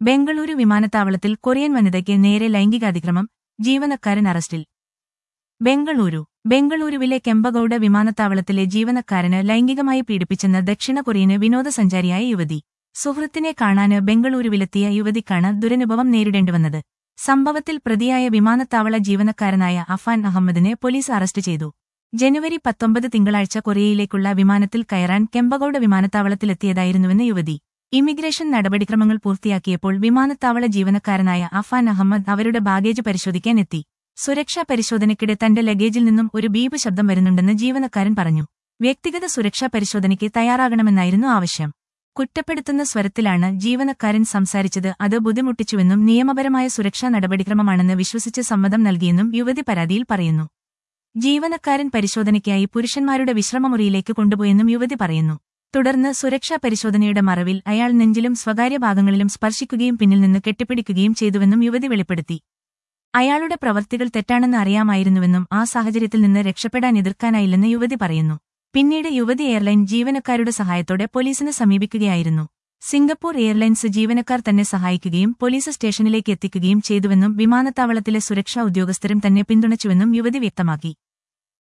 ബംഗളൂരു വിമാനത്താവളത്തിൽ കൊറിയൻ വനിതയ്ക്ക് നേരെ ലൈംഗികാതിക്രമം ജീവനക്കാരൻ അറസ്റ്റിൽ ബംഗളൂരു ബംഗളൂരുവിലെ കെമ്പഗൌഡ വിമാനത്താവളത്തിലെ ജീവനക്കാരന് ലൈംഗികമായി പീഡിപ്പിച്ചെന്ന് ദക്ഷിണ കൊറിയന് വിനോദസഞ്ചാരിയായ യുവതി സുഹൃത്തിനെ കാണാന് ബംഗളൂരുവിലെത്തിയ യുവതിക്കാണ് ദുരനുഭവം നേരിടേണ്ടിവന്നത് സംഭവത്തിൽ പ്രതിയായ വിമാനത്താവള ജീവനക്കാരനായ അഫാൻ അഹമ്മദിനെ പോലീസ് അറസ്റ്റ് ചെയ്തു ജനുവരി പത്തൊമ്പത് തിങ്കളാഴ്ച കൊറിയയിലേക്കുള്ള വിമാനത്തിൽ കയറാൻ കെമ്പഗൌഡ വിമാനത്താവളത്തിലെത്തിയതായിരുന്നുവെന്ന് യുവതി ഇമിഗ്രേഷൻ നടപടിക്രമങ്ങൾ പൂർത്തിയാക്കിയപ്പോൾ വിമാനത്താവള ജീവനക്കാരനായ അഫാൻ അഹമ്മദ് അവരുടെ ബാഗേജ് പരിശോധിക്കാൻ എത്തി സുരക്ഷാ പരിശോധനയ്ക്കിടെ തന്റെ ലഗേജിൽ നിന്നും ഒരു ബീപ് ശബ്ദം വരുന്നുണ്ടെന്ന് ജീവനക്കാരൻ പറഞ്ഞു വ്യക്തിഗത സുരക്ഷാ പരിശോധനയ്ക്ക് തയ്യാറാകണമെന്നായിരുന്നു ആവശ്യം കുറ്റപ്പെടുത്തുന്ന സ്വരത്തിലാണ് ജീവനക്കാരൻ സംസാരിച്ചത് അത് ബുദ്ധിമുട്ടിച്ചുവെന്നും നിയമപരമായ സുരക്ഷാ നടപടിക്രമമാണെന്ന് വിശ്വസിച്ച് സമ്മതം നൽകിയെന്നും യുവതി പരാതിയിൽ പറയുന്നു ജീവനക്കാരൻ പരിശോധനയ്ക്കായി പുരുഷന്മാരുടെ വിശ്രമമുറിയിലേക്ക് കൊണ്ടുപോയെന്നും യുവതി പറയുന്നു തുടർന്ന് സുരക്ഷാ പരിശോധനയുടെ മറവിൽ അയാൾ നെഞ്ചിലും സ്വകാര്യ ഭാഗങ്ങളിലും സ്പർശിക്കുകയും പിന്നിൽ നിന്ന് കെട്ടിപ്പിടിക്കുകയും ചെയ്തുവെന്നും യുവതി വെളിപ്പെടുത്തി അയാളുടെ പ്രവർത്തികൾ തെറ്റാണെന്ന് അറിയാമായിരുന്നുവെന്നും ആ സാഹചര്യത്തിൽ നിന്ന് രക്ഷപ്പെടാൻ എതിർക്കാനായില്ലെന്ന് യുവതി പറയുന്നു പിന്നീട് യുവതി എയർലൈൻ ജീവനക്കാരുടെ സഹായത്തോടെ പോലീസിനെ സമീപിക്കുകയായിരുന്നു സിംഗപ്പൂർ എയർലൈൻസ് ജീവനക്കാർ തന്നെ സഹായിക്കുകയും പോലീസ് സ്റ്റേഷനിലേക്ക് എത്തിക്കുകയും ചെയ്തുവെന്നും വിമാനത്താവളത്തിലെ സുരക്ഷാ ഉദ്യോഗസ്ഥരും തന്നെ പിന്തുണച്ചുവെന്നും യുവതി വ്യക്തമാക്കി